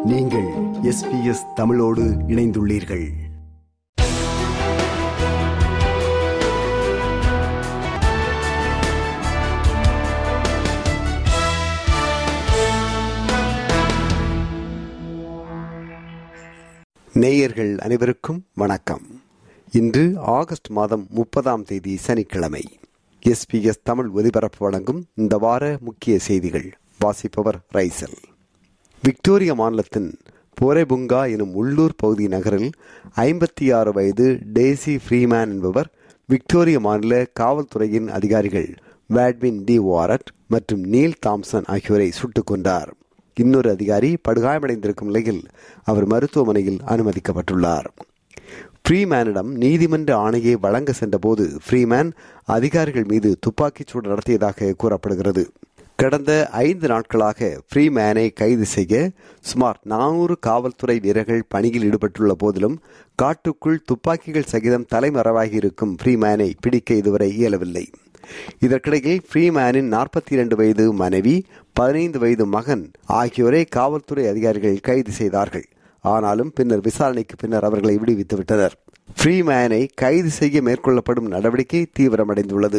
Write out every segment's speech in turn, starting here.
நீங்கள் எஸ்பிஎஸ் தமிழோடு இணைந்துள்ளீர்கள் நேயர்கள் அனைவருக்கும் வணக்கம் இன்று ஆகஸ்ட் மாதம் முப்பதாம் தேதி சனிக்கிழமை எஸ்பிஎஸ் தமிழ் ஒலிபரப்பு வழங்கும் இந்த வார முக்கிய செய்திகள் வாசிப்பவர் ரைசல் விக்டோரியா மாநிலத்தின் போரேபுங்கா எனும் உள்ளூர் பகுதி நகரில் ஐம்பத்தி ஆறு வயது டேசி ஃப்ரீமேன் என்பவர் விக்டோரியா மாநில காவல்துறையின் அதிகாரிகள் வேட்வின் டி வாரட் மற்றும் நீல் தாம்சன் ஆகியோரை சுட்டுக் கொண்டார் இன்னொரு அதிகாரி படுகாயமடைந்திருக்கும் நிலையில் அவர் மருத்துவமனையில் அனுமதிக்கப்பட்டுள்ளார் ஃப்ரீமேனிடம் நீதிமன்ற ஆணையை வழங்க சென்றபோது ஃப்ரீமேன் அதிகாரிகள் மீது துப்பாக்கிச் சூடு நடத்தியதாக கூறப்படுகிறது கடந்த ஐந்து நாட்களாக ஃப்ரீமேனை கைது செய்ய சுமார் நானூறு காவல்துறை வீரர்கள் பணியில் ஈடுபட்டுள்ள போதிலும் காட்டுக்குள் துப்பாக்கிகள் சகிதம் தலைமறைவாகி இருக்கும் ஃப்ரீமேனை பிடிக்க இதுவரை இயலவில்லை இதற்கிடையில் ஃப்ரீமேனின் நாற்பத்தி இரண்டு வயது மனைவி பதினைந்து வயது மகன் ஆகியோரை காவல்துறை அதிகாரிகள் கைது செய்தார்கள் ஆனாலும் பின்னர் விசாரணைக்கு பின்னர் அவர்களை விடுவித்து விட்டனர் ஃப்ரீமேனை கைது செய்ய மேற்கொள்ளப்படும் நடவடிக்கை தீவிரமடைந்துள்ளது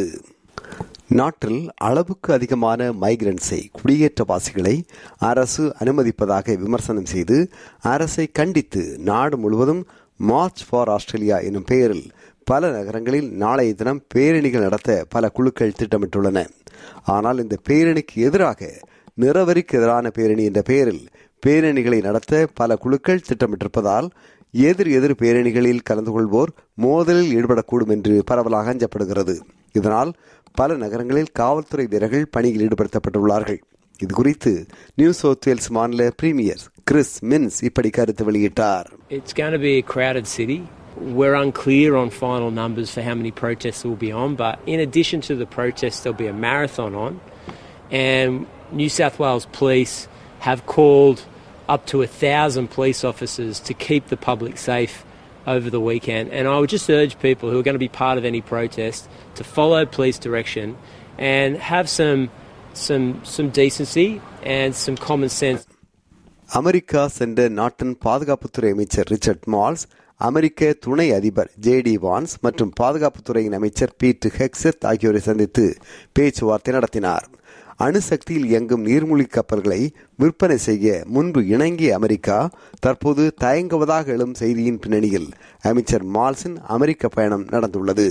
நாட்டில் அளவுக்கு அதிகமான மைக்ரன்ஸை குடியேற்றவாசிகளை அரசு அனுமதிப்பதாக விமர்சனம் செய்து அரசை கண்டித்து நாடு முழுவதும் மார்ச் ஃபார் ஆஸ்திரேலியா எனும் பெயரில் பல நகரங்களில் நாளைய தினம் பேரணிகள் நடத்த பல குழுக்கள் திட்டமிட்டுள்ளன ஆனால் இந்த பேரணிக்கு எதிராக நிறவரிக்கு எதிரான பேரணி என்ற பெயரில் பேரணிகளை நடத்த பல குழுக்கள் திட்டமிட்டிருப்பதால் எதிர் எதிர் பேரணிகளில் கலந்து கொள்வோர் மோதலில் ஈடுபடக்கூடும் என்று பரவலாக அஞ்சப்படுகிறது இதனால் பல நகரங்களில் காவல்துறை வீரர்கள் பணியில் ஈடுபடுத்தப்பட்டுள்ளார்கள் இது குறித்து நியூ சவுத் வேல்ஸ் மாநில பிரீமியர் கிறிஸ் மின்ஸ் இப்படி கருத்து வெளியிட்டார் It's going to be a crowded city. We're unclear on final numbers for how many protests will be on, but in addition to the protests, there'll be a marathon on. And New South Wales Police have called up to a thousand police officers to keep the public safe over the weekend. And I would just urge people who are going to be part of any protest to follow police direction and have some some some decency and some common sense. America சென்ற நாட்டின் பாதுகாப்புத்துறை அமைச்சர் Richard malls அமெரிக்க துணை அதிபர் J D வான்ஸ் மற்றும் பாதுகாப்புத்துறையின் அமைச்சர் beat Hegseth ஆகியோரை சந்தித்து பேச்சுவார்த்தை நடத்தினார் அணுசக்தியில் இயங்கும் நீர்மூழ்கி கப்பல்களை விற்பனை செய்ய முன்பு இணங்கிய அமெரிக்கா தற்போது தயங்குவதாக எழும் செய்தியின் பின்னணியில் அமைச்சர் மால்ஸின் அமெரிக்க பயணம் நடந்துள்ளது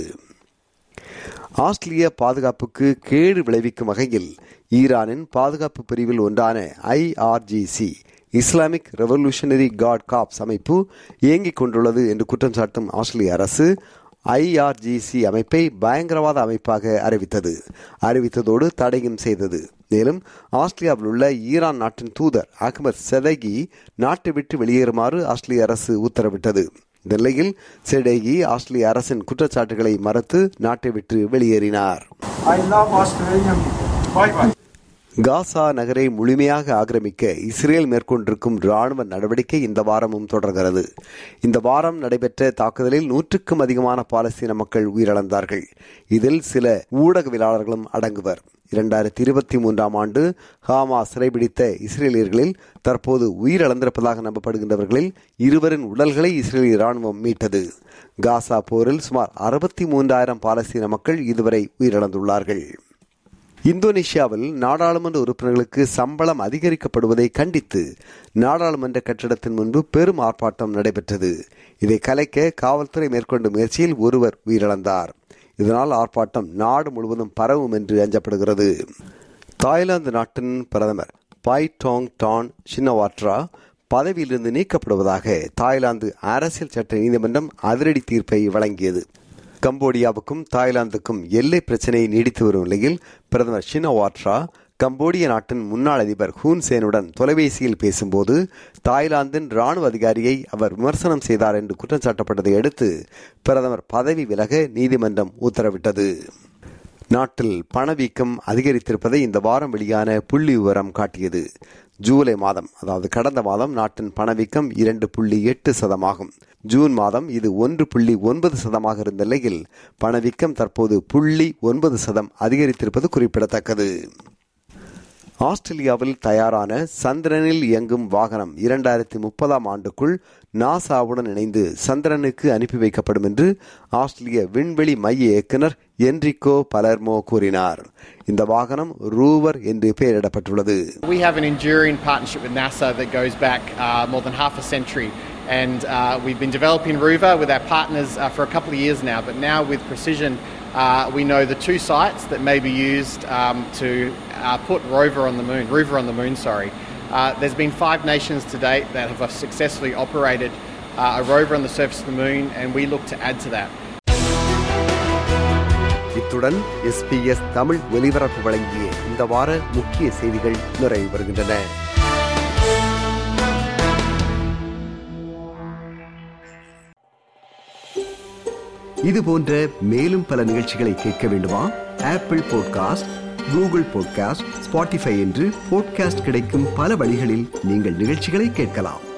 ஆஸ்திரேலிய பாதுகாப்புக்கு கேடு விளைவிக்கும் வகையில் ஈரானின் பாதுகாப்பு பிரிவில் ஒன்றான IRGC Islamic revolutionary guard corps அமைப்பு இயங்கிக் கொண்டுள்ளது என்று குற்றம் சாட்டும் ஆஸ்திரேலிய அரசு ஐஆர்ஜிசி அமைப்பை பயங்கரவாத அமைப்பாக அறிவித்தது அறிவித்ததோடு தடையும் செய்தது மேலும் ஆஸ்திரேலியாவில் உள்ள ஈரான் நாட்டின் தூதர் அகமது செதகி நாட்டை விட்டு வெளியேறுமாறு ஆஸ்திரேலிய அரசு உத்தரவிட்டது இந்த நிலையில் செடேகி ஆஸ்திரேலிய அரசின் குற்றச்சாட்டுகளை மறுத்து நாட்டை விட்டு வெளியேறினார் I love Australian. Bye bye. காசா நகரை முழுமையாக ஆக்கிரமிக்க இஸ்ரேல் மேற்கொண்டிருக்கும் ராணுவ நடவடிக்கை இந்த வாரமும் தொடர்கிறது இந்த வாரம் நடைபெற்ற தாக்குதலில் நூற்றுக்கும் அதிகமான பாலஸ்தீன மக்கள் உயிரிழந்தார்கள் இதில் சில ஊடகவியலாளர்களும் அடங்குவர் இரண்டாயிரத்தி இருபத்தி மூன்றாம் ஆண்டு ஹாமா சிறைபிடித்த இஸ்ரேலியர்களில் தற்போது உயிரிழந்திருப்பதாக நம்பப்படுகின்றவர்களில் இருவரின் உடல்களை இஸ்ரேலிய ராணுவம் மீட்டது காசா போரில் சுமார் அறுபத்தி மூன்றாயிரம் பாலஸ்தீன மக்கள் இதுவரை உயிரிழந்துள்ளார்கள் இந்தோனேஷியாவில் நாடாளுமன்ற உறுப்பினர்களுக்கு சம்பளம் அதிகரிக்கப்படுவதை கண்டித்து நாடாளுமன்ற கட்டிடத்தின் முன்பு பெரும் ஆர்ப்பாட்டம் நடைபெற்றது இதை கலைக்க காவல்துறை மேற்கொண்ட முயற்சியில் ஒருவர் உயிரிழந்தார் இதனால் ஆர்ப்பாட்டம் நாடு முழுவதும் பரவும் என்று அஞ்சப்படுகிறது தாய்லாந்து நாட்டின் பிரதமர் பாய் டாங் டான் ஷினவாட்ரா பதவியிலிருந்து நீக்கப்படுவதாக தாய்லாந்து அரசியல் சட்ட நீதிமன்றம் அதிரடி தீர்ப்பை வழங்கியது கம்போடியாவுக்கும் தாய்லாந்துக்கும் எல்லை பிரச்சினை நீடித்து வரும் நிலையில் பிரதமர் ஷினவாட்ரா கம்போடிய நாட்டின் முன்னாள் அதிபர் ஹூன் சேனுடன் தொலைபேசியில் பேசும்போது தாய்லாந்தின் ராணுவ அதிகாரியை அவர் விமர்சனம் செய்தார் என்று குற்றம் சாட்டப்பட்டதை அடுத்து பிரதமர் பதவி விலக நீதிமன்றம் உத்தரவிட்டது நாட்டில் பணவீக்கம் அதிகரித்திருப்பதை இந்த வாரம் வெளியான புள்ளி விவரம் காட்டியது ஜூலை மாதம் அதாவது கடந்த மாதம் நாட்டின் பணவீக்கம் இரண்டு புள்ளி எட்டு சதமாகும் ஜூன் மாதம் இது ஒன்று புள்ளி ஒன்பது சதமாக இருந்த நிலையில் பணவீக்கம் தற்போது புள்ளி ஒன்பது சதம் அதிகரித்திருப்பது குறிப்பிடத்தக்கது ஆஸ்திரேலியாவில் தயாரான சந்திரனில் இயங்கும் வாகனம் இரண்டாயிரத்தி முப்பதாம் ஆண்டுக்குள் நாசாவுடன் இணைந்து சந்திரனுக்கு அனுப்பி வைக்கப்படும் என்று ஆஸ்திரேலிய விண்வெளி மைய இயக்குனர் என்ரிகோ பலர்மோ கூறினார் இந்த வாகனம் ரூவர் என்று பெயரிடப்பட்டுள்ளது We have an enduring partnership with NASA that goes back uh, more than half a century. And uh, we've been developing Rover with our partners uh, for a couple of years now. But now with precision, uh, we know the two sites that may be used um, to uh, put Rover on the moon, Rover on the moon, sorry. Uh, there's been five nations to date that have successfully operated uh, a rover on the surface of the moon, and we look to add to that. இத்துடன் SBS Tamil ஒலிபரப்பு வழங்கிய இந்த வார முக்கிய செய்திகள் நிறைவு பெறுகின்றன இது போன்ற மேலும் பல நிகழ்ச்சிகளை கேட்க வேண்டுமா Apple podcast Google podcast Spotify என்று பாட்காஸ்ட் கிடைக்கும் பல வழிகளில் நீங்கள் நிகழ்ச்சிகளை கேட்கலாம்